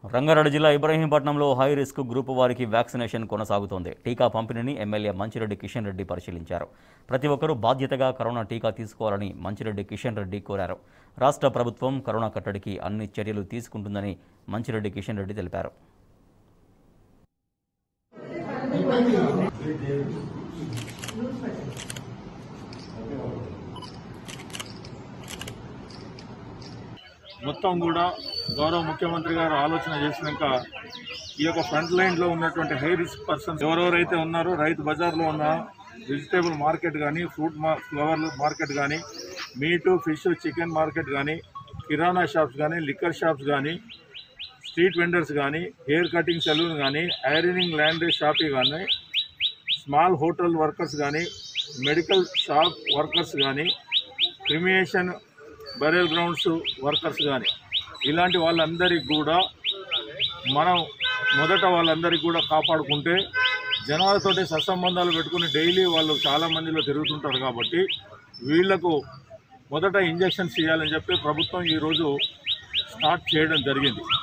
రంగారెడ్డి జిల్లా ఇబ్రహీంపట్నంలో high risk group వారికి వ్యాక్సినేషన్ కొనసాగుతోంది టీకా పంపిణీని ఎమ్మెల్యే మంచిరెడ్డి కిషన్ రెడ్డి పరిశీలించారు ప్రతి ఒక్కరూ బాధ్యతగా కరోనా టీకా తీసుకోవాలని మంచిరెడ్డి కిషన్ రెడ్డి కోరారు రాష్ట్ర ప్రభుత్వం కరోనా కట్టడికి అన్ని చర్యలు తీసుకుంటుందని మంచిరెడ్డి కిషన్ రెడ్డి తెలిపారు మొత్తం కూడా గౌరవ ముఖ్యమంత్రి గారు ఆలోచన చేసినాక ఈ యొక్క ఫ్రంట్ లైన్లో ఉన్నటువంటి హై రిస్క్ పర్సన్స్ ఎవరెవరైతే ఉన్నారో రైతు బజార్లో ఉన్న వెజిటేబుల్ మార్కెట్ కానీ ఫ్రూట్ మా ఫ్లవర్ మార్కెట్ కానీ మీటు ఫిష్ చికెన్ మార్కెట్ కానీ కిరాణా షాప్స్ కానీ లిక్కర్ షాప్స్ కానీ స్ట్రీట్ వెండర్స్ కానీ హెయిర్ కటింగ్ సెలూన్ కానీ ఐరనింగ్ ల్యాండ్రీ షాపీ కానీ స్మాల్ హోటల్ వర్కర్స్ కానీ మెడికల్ షాప్ వర్కర్స్ కానీ క్రిమియేషన్ బరియల్ గ్రౌండ్స్ వర్కర్స్ కానీ ఇలాంటి వాళ్ళందరికీ కూడా మనం మొదట వాళ్ళందరికీ కూడా కాపాడుకుంటే జనాలతోటి సత్సంబంధాలు పెట్టుకుని డైలీ వాళ్ళు చాలా మందిలో తిరుగుతుంటారు కాబట్టి వీళ్లకు మొదట ఇంజెక్షన్స్ ఇవ్వాలని చెప్పి ప్రభుత్వం ఈరోజు స్టార్ట్ చేయడం జరిగింది